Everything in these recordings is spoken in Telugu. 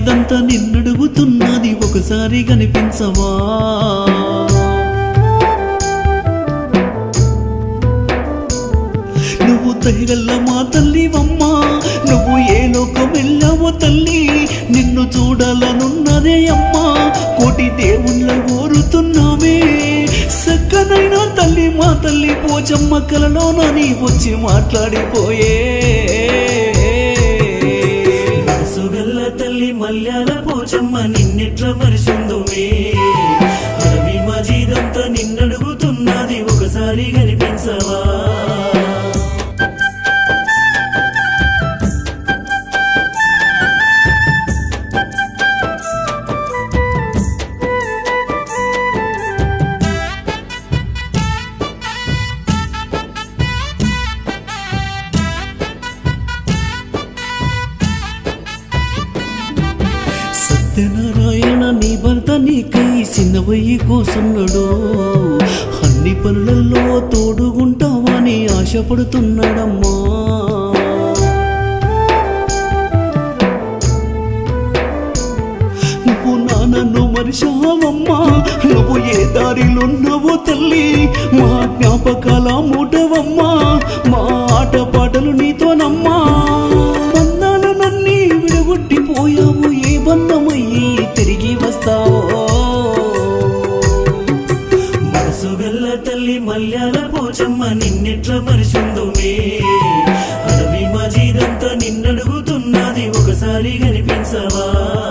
మజీదంతా నిన్నడుగుతున్నది ఒకసారి కనిపించవా నువ్వు తగిగల్ల మా తల్లివమ్మా నువ్వు ఏ లోకం వెళ్ళావో తల్లి నిన్ను చూడాలనున్నదే అమ్మా కోటి దేవుళ్ళ కోరుతున్నామే సక్కనైన తల్లి మా తల్లి పోచమ్మ కలలోన నీ వచ్చి మాట్లాడిపోయే మనసుగల్ల తల్లి మల్యాల పోచమ్మ నిన్నిట్ల మరిసిందుమే రవి మజీదంతా నిన్నడుగుతున్నది ఒకసారి కనిపించవా సత్యనారాయణ నీ భర్త నీకై చిన్నవయ్యి కోసున్నాడు అన్ని పనులలో తోడుగుంటావని ఆశపడుతున్నాడమ్మా నువ్వు నాన్నను మరిచావమ్మా నువ్వు ఏ దారిలున్నావో తల్లి మా జ్ఞాపకాల మూటవమ్మా మా ఆట పాటలు నీతోనమ్మా బంధాలు నన్ని విడగొట్టిపోయావు ఏ బంధమయ్యి తిరిగి వస్తావో మనసుగల్ల తల్లి మల్యాల పోచమ్మ నిన్నెట్ల మరిసిందుమే అడవి మజీదంతా నిన్నడుగుతున్నది ఒకసారి కనిపించవా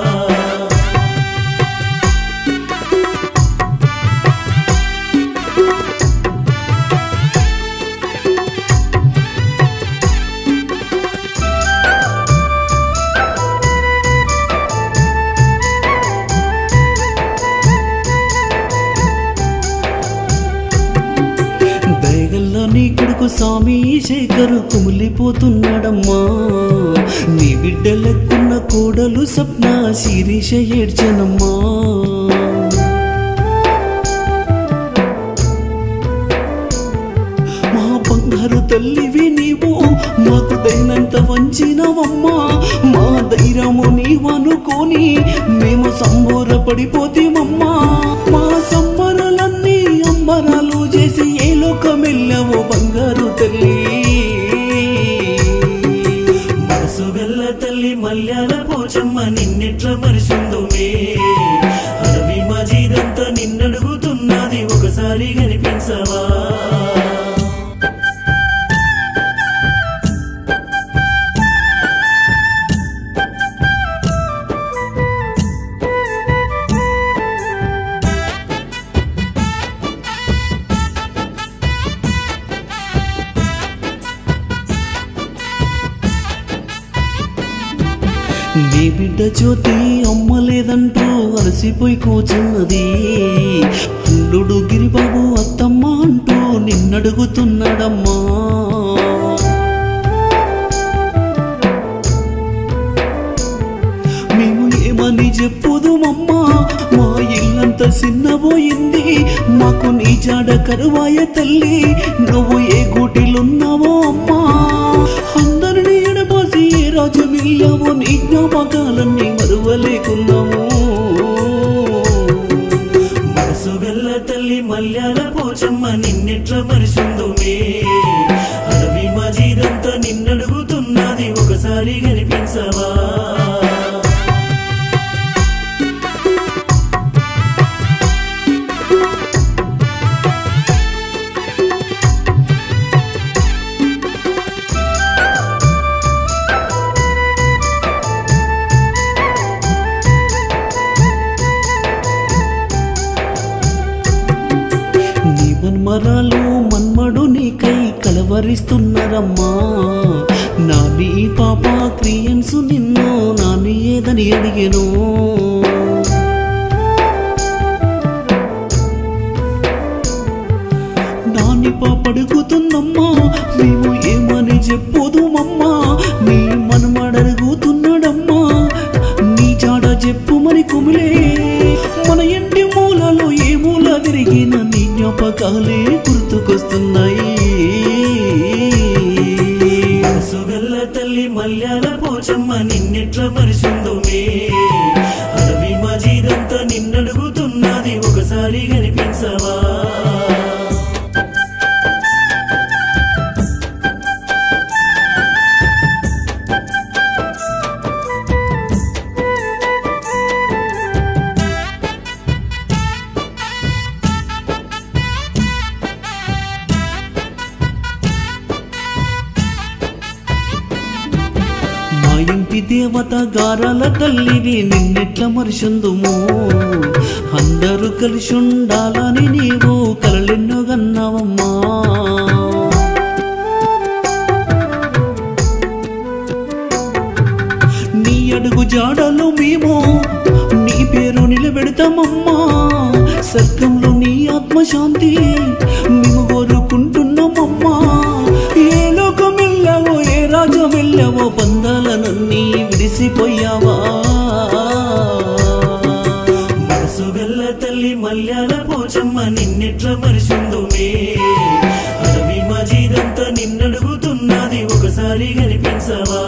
దయగల్ల నీ కొడుకు స్వామి శేఖరు కుమిలిపోతున్నాడమ్మా నీ బిడ్డలెక్కున్న కోడలు సప్న శిరీష ఏడ్చనమ్మా మా బంగారు తల్లివి నీవు మాకు దైనంత వంచినవమ్మా మా ధైర్యము నీవనుకొని మేము సంబోరపడిపోతేమమ్మా మా సంబరాలన్నీ అంబరాలు చేసి ఏ లోకం వెళ్ళావో బంగారు తల్లి మనసుగల్ల తల్లి మల్యాల పోచమ్మ నిన్నెట్ల మరిసిందుమే అడవి మజీదంతా నిన్నడుగుతున్నది ఒకసారి కనిపించవా నీ బిడ్డ జ్యోతి అమ్మ లేదంటూ అలసిపోయి కూర్చున్నది అల్లుడు గిరిబాబు అత్తమ్మ అంటూ నిన్నడుగుతున్నాడమ్మా మేము ఏమని చెప్పుదుమమ్మా మా ఇల్లంతా చిన్నబోయింది మాకు నీ జాడ కరువాయ తల్లి నువ్వు ఏ గూటిలున్నావో అమ్మా అందరినీ ఎడబాసి ఏ రాజు వెళ్ళావో నీ జ్ఞాపకాలన్నీ మరువలేకున్నాము మనసుగల్ల తల్లి మల్యాల పోచమ్మ నిన్నెట్ల మరిసిందుమే అడవి మజీదంతా నిన్నడుగుతున్నది ఒకసారి కనిపించవా నీ మన్మరాలు మన్మడు నీకై కలవరిస్తున్నారమ్మా నాని పాప క్రియ ఏదని అడిగెను నాని పాపడుగుతుందమ్మా మేము ఏమని చెప్పుదుమమ్మా నీ మనమడరుగుతున్నాడమ్మా నీ జాడ చెప్పు మరి కుమిలే మన ఇంటి మూలలో ఏ మూల విరిగిన నీ జ్ఞాపకాలే గుర్తుకొస్తున్నాయి సుగల్ల తల్లి మల్యాల పోచమ్మ నిన్నెట్ల మరిసిందుమే కనిపించవా మా ఇంటి దేవత గారాల తల్లివి నిన్నెట్ల మరిషందుము అందరూ కలిసి ఉండాలని నీవు కలలెన్నో గన్నావమ్మా నీ అడుగు జాడలో మేము నీ పేరు నిలబెడతామమ్మా స్వర్గంలో నీ ఆత్మశాంతి మేము కోరుకుంటున్నామమ్మా ఏ లోకం వెళ్ళావో ఏ రాజ్యం వెళ్ళావో బంధాలనన్నీ విడిసిపోయావా మనసు గల్ల తల్లి మల్యాల పోచమ్మ నిన్నెట్ల మరిసిందుమే అడవి మజీదంతా నిన్నడుగుతున్నది ఒకసారి కనిపించవా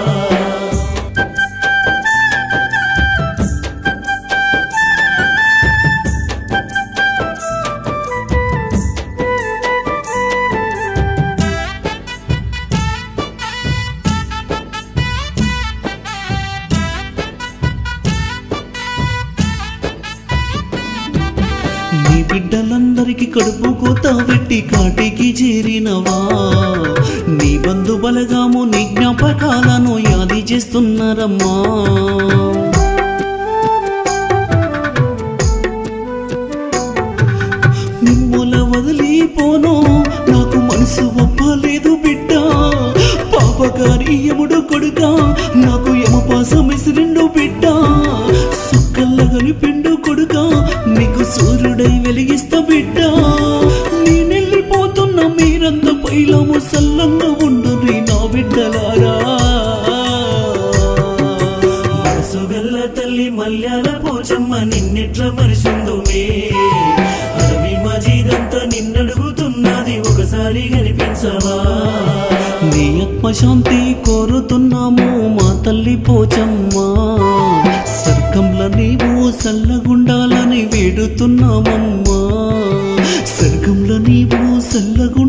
నీ బిడ్డలందరికీ కడుపు కోత పెట్టి కాటికి చేరినవా నీ బంధు బలగాము నీ జ్ఞాపకాలను యాది చేస్తున్నారమ్మా మిమ్మల వదిలిపోను నాకు మనసు ఒప్పలేదు బిడ్డ పాపకార్యముడు కొడుక నాకు యమపాసం ఇసిరిండు బిడ్డ సుక్కల్లగని పిండు కొడుక నీకు సూర్యుడై వెలిగిస్తా బిడ్డ నేనెళ్ళిపోతున్న మీరంత పైలము సల్లంగా ఉండుని నా బిడ్డలారా మనసు గల్ల తల్లి మల్యాల పోచమ్మ నిన్నెట్ల మరిసిందుమే అడవి మజీదంతా నిన్నడుగుతున్నది ఒకసారి కనిపించవా నీ ఆత్మశాంతి కోరుతున్నాము మా తల్లి పోచమ్మా స్వర్గంలో నీవు సల్లగుండాలని వేడుతున్నామమ్మా స్వర్గంలో నీవు సల్లగుండాలని